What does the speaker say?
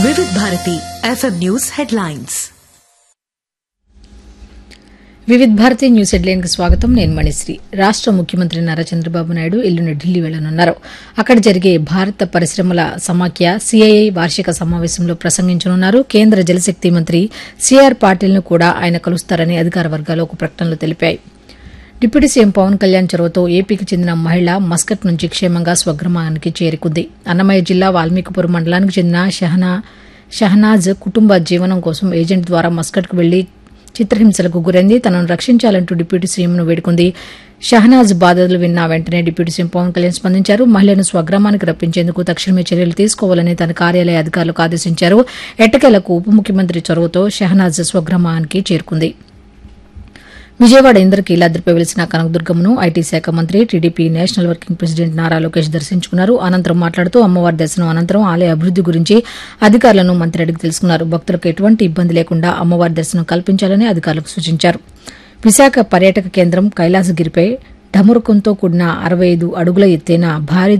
వివిధ Bharati FM news headlines Vividh Bharati news headline కి స్వాగతం నేను మణిశ్రీ రాష్ట ముఖ్యమంత్రి నారా చంద్రబాబు నాయుడు ఎల్లుండి ఢిల్లీ వెళ్లనున్నారు అక్కడ జరిగే భారత పరిశ్రమల సమాఖ్య సిఐఐ వార్షిక సమావేశంలో ప్రసంగించనున్నారు కేంద్ర జలశక్తి మంత్రి సిఆర్ పాటిల్ ను కూడా ఆయన కలుస్తారని అధికార వర్గాలు ఒక ప్రకటనలో తెలిపాయి డిప్యూటీ సీఎం పవన్ కళ్యాణ్ చొరవతో ఏపీకి చెందిన మహిళ మస్కట్ నుంచి క్షేమంగా స్వగ్రామానికి చేరుకుంది అన్నమయ్య జిల్లా వాల్మీకిపురం మండలానికి చెందిన షహనా షహనాజ్ కుటుంబ జీవనం కోసం ఏజెంట్ ద్వారా మస్కట్కు వెళ్లి చిత్రహింసలకు గురైంది తనను రక్షించాలంటూ డిప్యూటీ సీఎంను వేడుకుంది షహనాజ్ బాధలు విన్న వెంటనే డిప్యూటీ సీఎం పవన్ కళ్యాణ్ స్పందించారు మహిళను స్వగ్రామానికి రప్పించేందుకు తక్షణమే చర్యలు తీసుకోవాలని తన కార్యాలయ అధికారులకు ఆదేశించారు ఎట్టకేలకు ఉప ముఖ్యమంత్రి చొరవతో షహనాజ్ స్వగ్రామానికి చేరుకుంది విజయవాడ ఇంద్రకీలాద్రిపై వెలిసిన కనకదుర్గమ్మను ఐటీ శాఖ మంత్రి TDP national working president Nara Lokesh దర్శించుకున్నారు అనంతరం మాట్లాడుతూ అమ్మవారి దర్శనం అనంతరం ఆలయ అభివృద్ది గురించి అధికారులను మంత్రి అడిగి తెలుసుకున్నారు భక్తులకు ఎటువంటి ఇబ్బంది లేకుండా అమ్మవారి దర్శనం కల్పించాలని అధికారులకు సూచించారు విశాఖ పర్యాటక కేంద్రం కైలాసగిరిపై ఢమురుకంతో కూడిన అరవై ఐదు అడుగుల ఎత్తైన భారీ